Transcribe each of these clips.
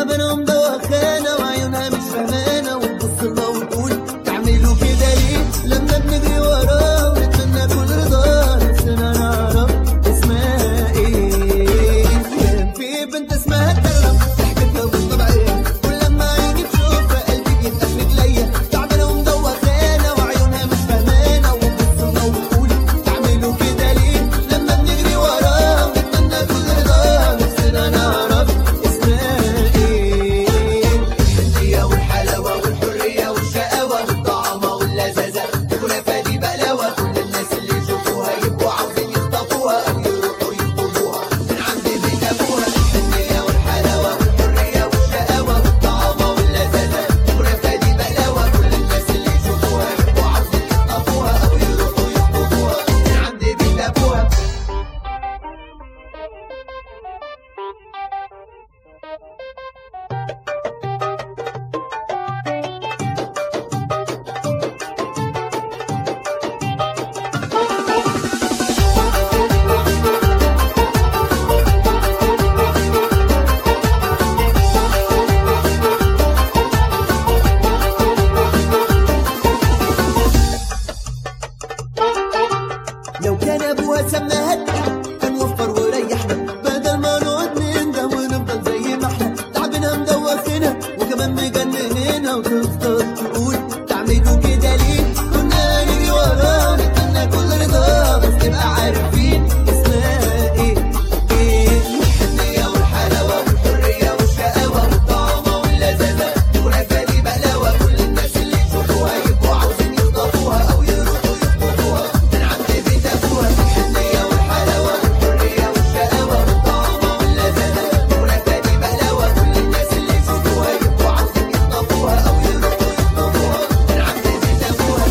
تعبانة مدوخانة وعيونها مش فهمانة وتبص لنا وتقول تعملوا كده ليه لما بنجري وراه ونتمنى كل رضا نفسنا نعرف اسمها ايه كان في بنت اسمها ترم ضحكتها مش طبيعية كل لما عيني تشوفها قلبي بيتقفل رجليا تعبانة ومدوخانة وعيونها مش فهمانة وتبص لنا وتقول تعملوا كده ليه لما بنجري وراه ونتمنى كل رضا نفسنا نعرف اسمها ايه الحنية والحلاوة والحرية والشقاوة والطعامة واللذاذة الخلافة دي بقلاوة كل الناس اللي يشوفوها يبقوا عاوزين يخطفوها أو يروحوا يخطبوها من عند بيت أبوها الحنية والحلاوة والحرية والشقاوة والطعامة واللذاذة الخلافة دي بقلاوة كل الناس اللي يشوفوها يبقوا عاوزين يخطفوها أو يروحوا يخطبوها من عند بيت أبوها لو كان ابوها سماها الدنيا كان وفر وريحنا بدل ما نقعد نندم ونفضل زي ما احنا تعبنا مدوخنا وكمان مجنننا وتفضل تقول تعملوا كده ليه كنا نجري وراه نتمنى كل رضا بس تبقى عارفين اسمها ايه ايه الحنية والحلاوة والحرية والشقاوة والطعامة واللذاذة الخلافة دي بقلاوة كل الناس اللي يشوفوها يبقوا عاوزين يخطفوها أو يروحوا يخطبوها من عند بيت أبوها الحنية والحلاوة والحرية والشقاوة والطعامة واللذاذة الخلافة دي بقلاوة كل الناس اللي يشوفوها يبقوا عاوزين يخطفوها أو يروحوا يخطبوها من عند بيت أبوها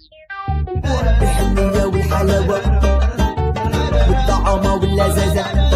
الحنية والحلاوة والطعامة واللذاذة